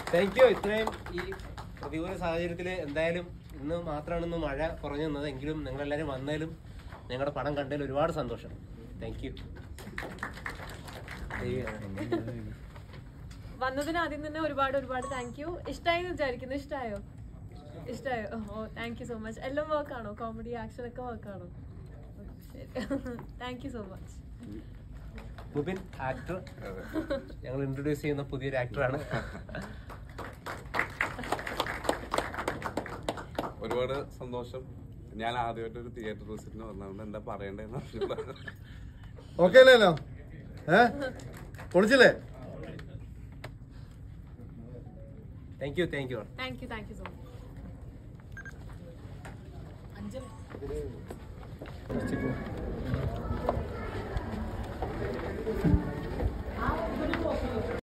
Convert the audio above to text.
Thank you ഇത്രയും ഈ പ്രതികൂല സാഹചര്യത്തിൽ എന്തായാലും ഇന്ന് മാത്രമാണ് ഇന്ന് മഴ കുറഞ്ഞു നിന്നത് എങ്കിലും നിങ്ങളെല്ലാവരും വന്നതിലും നിങ്ങളുടെ പടം കണ്ടതിൽ ഒരുപാട് സന്തോഷം താങ്ക് യു വന്നതിന് ആദ്യം തന്നെ ഒരുപാട് ഒരുപാട് താങ്ക് യു ഇഷ്ടമായി എന്ന് വിചാരിക്കുന്നു ഇഷ്ടമായോ ഇഷ്ടമായോ oh thank you so much എല്ലാം വർക്കാണോ കോമഡി ആക്ഷൻ ഒക്കെ വർക്കാണോ ശരി thank you so much Mubin actor ഞങ്ങൾ ഇൻട്രൊഡ്യൂസ് ചെയ്യുന്ന പുതിയൊരു ആക്ടറാണ് ഒരുപാട് സന്തോഷം ഞാൻ ആദ്യമായിട്ട് ഒരു തിയേറ്റർ വിസിറ്റിന് വന്നതുകൊണ്ട് എന്താ പറയണ്ടേന്ന് അറിഞ്ഞൂടാ. ഓക്കെ അല്ലല്ലോ ഏ പൊളിച്ചില്ലേ thank you thank you thank you thank you so much അഞ്ച്